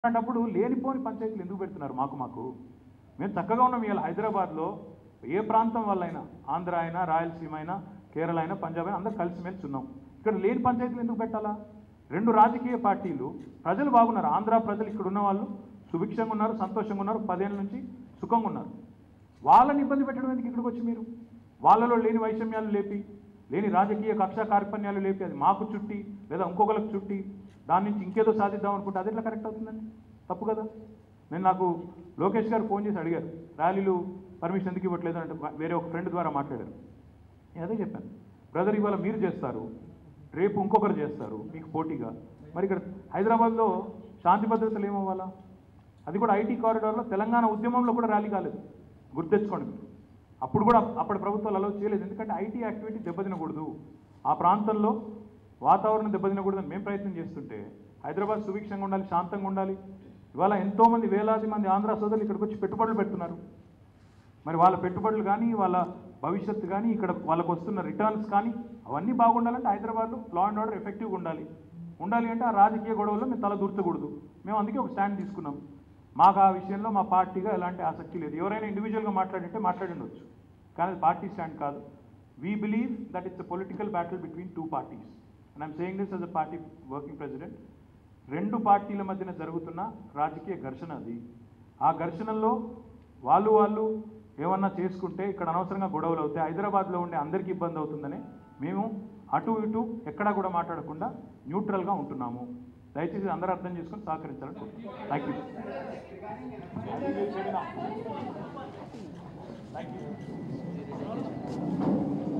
అలాంటప్పుడు లేనిపోని పంచాయతీలు ఎందుకు పెడుతున్నారు మాకు మాకు మేము చక్కగా ఉన్నాం ఇవాళ హైదరాబాద్లో ఏ ప్రాంతం వల్ల అయినా ఆంధ్ర అయినా రాయలసీమ అయినా కేరళ అయినా పంజాబ్ అయినా అందరూ కలిసిమెలిసి ఉన్నాం ఇక్కడ లేని పంచాయతీలు ఎందుకు పెట్టాలా రెండు రాజకీయ పార్టీలు ప్రజలు బాగున్నారు ఆంధ్ర ప్రజలు ఇక్కడ ఉన్న వాళ్ళు సుభిక్షంగా ఉన్నారు సంతోషంగా ఉన్నారు పదేళ్ళ నుంచి సుఖంగా ఉన్నారు వాళ్ళని ఇబ్బంది పెట్టడం ఎందుకు ఇక్కడికి వచ్చి మీరు వాళ్ళలో లేని వైషమ్యాలు లేపి లేని రాజకీయ కక్షా కార్పణ్యాలు లేపి అది మాకు చుట్టి లేదా ఇంకొకరికి చుట్టి దాని నుంచి ఇంకేదో సాధిద్దాం అనుకుంటే అది ఎట్లా కరెక్ట్ అవుతుందండి తప్పు కదా నేను నాకు లోకేష్ గారు ఫోన్ చేసి అడిగారు ర్యాలీలు పర్మిషన్ ఎందుకు ఇవ్వట్లేదు అంటే వేరే ఒక ఫ్రెండ్ ద్వారా మాట్లాడారు నేను అదే చెప్పాను బ్రదర్ ఇవాళ మీరు చేస్తారు రేపు ఇంకొకరు చేస్తారు మీకు పోటీగా మరి ఇక్కడ హైదరాబాద్లో శాంతి భద్రతలు ఏమవ్వాలా అది కూడా ఐటీ కారిడార్లో తెలంగాణ ఉద్యమంలో కూడా ర్యాలీ కాలేదు గుర్తెచ్చుకోండి మీరు అప్పుడు కూడా అప్పటి ప్రభుత్వాలు అలౌ చేయలేదు ఎందుకంటే ఐటీ యాక్టివిటీ దెబ్బతినకూడదు ఆ ప్రాంతంలో వాతావరణం దెబ్బతినకూడదని మేము ప్రయత్నం చేస్తుంటే హైదరాబాద్ సుభిక్షంగా ఉండాలి శాంతంగా ఉండాలి ఇవాళ ఎంతోమంది వేలాది మంది ఆంధ్ర సోదరులు ఇక్కడికి వచ్చి పెట్టుబడులు పెడుతున్నారు మరి వాళ్ళ పెట్టుబడులు కానీ వాళ్ళ భవిష్యత్తు కానీ ఇక్కడ వాళ్ళకు వస్తున్న రిటర్న్స్ కానీ అవన్నీ బాగుండాలంటే హైదరాబాద్లో లా అండ్ ఆర్డర్ ఎఫెక్టివ్గా ఉండాలి ఉండాలి అంటే ఆ రాజకీయ గొడవల్లో మేము తల దూర్చకూడదు మేము అందుకే ఒక స్టాండ్ తీసుకున్నాం మాకు ఆ విషయంలో మా పార్టీగా ఎలాంటి ఆసక్తి లేదు ఎవరైనా ఇండివిజువల్గా మాట్లాడింటే మాట్లాడిండొచ్చు కానీ అది పార్టీ స్టాండ్ కాదు we believe that it's a political battle between two parties and I'm saying this as a party working president రెండు పార్టీల మధ్యన జరుగుతున్న రాజకీయ ఘర్షణ అది ఆ ఘర్షణల్లో వాళ్ళు వాళ్ళు ఏమన్నా చేసుకుంటే ఇక్కడ అనవసరంగా గొడవలు అవుతాయి హైదరాబాద్లో ఉండే అందరికీ ఇబ్బంది అవుతుందని మేము అటు ఇటు ఎక్కడా కూడా మాట్లాడకుండా న్యూట్రల్గా ఉంటున్నాము దయచేసి అందరూ అర్థం చేసుకొని సహకరించాలని కోరుతున్నాను థ్యాంక్ యూ థ్యాంక్ యూ